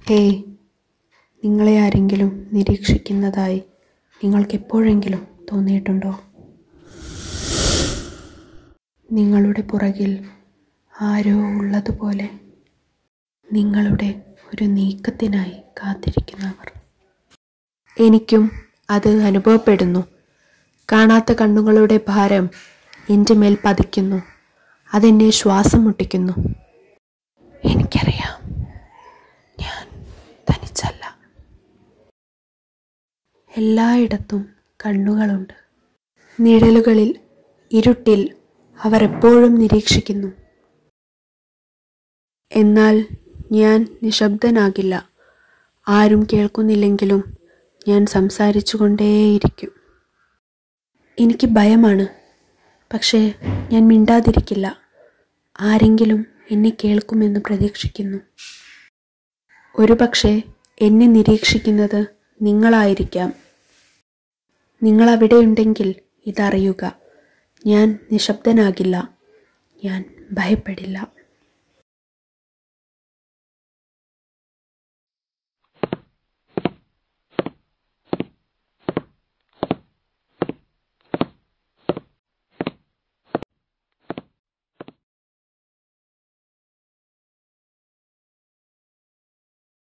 hey നിങ്ങളെ ആരെങ്കിലും നിരീക്ഷിക്കുന്നതായി നിങ്ങൾക്ക് എപ്പോഴെങ്കിലും തോന്നിയിട്ടുണ്ടോ നിങ്ങളുടെ പുറകിൽ ആരോ ഉള്ളതുപോലെ നിങ്ങളുടെ ഒരു നീക്കത്തിനായി കാത്തിരിക്കുന്നവർ എനിക്കും അത് അനുഭവപ്പെടുന്നു കാണാത്ത കണ്ണുകളുടെ ഭാരം എൻ്റെ മേൽ പതിക്കുന്നു അതെന്നെ ശ്വാസം മുട്ടിക്കുന്നു എനിക്കറിയാം ഞാൻ തനിച്ചല്ല എല്ലായിടത്തും കണ്ണുകളുണ്ട് നിഴലുകളിൽ ഇരുട്ടിൽ അവർ എപ്പോഴും നിരീക്ഷിക്കുന്നു എന്നാൽ ഞാൻ നിശബ്ദനാകില്ല ആരും കേൾക്കുന്നില്ലെങ്കിലും ഞാൻ സംസാരിച്ചുകൊണ്ടേയിരിക്കും എനിക്ക് ഭയമാണ് പക്ഷേ ഞാൻ മിണ്ടാതിരിക്കില്ല ആരെങ്കിലും എന്നെ കേൾക്കുമെന്ന് പ്രതീക്ഷിക്കുന്നു ഒരുപക്ഷെ എന്നെ നിരീക്ഷിക്കുന്നത് നിങ്ങളായിരിക്കാം നിങ്ങൾ അവിടെയുണ്ടെങ്കിൽ ഇതറിയുക ഞാൻ നിശബ്ദനാകില്ല ഞാൻ ഭയപ്പെടില്ല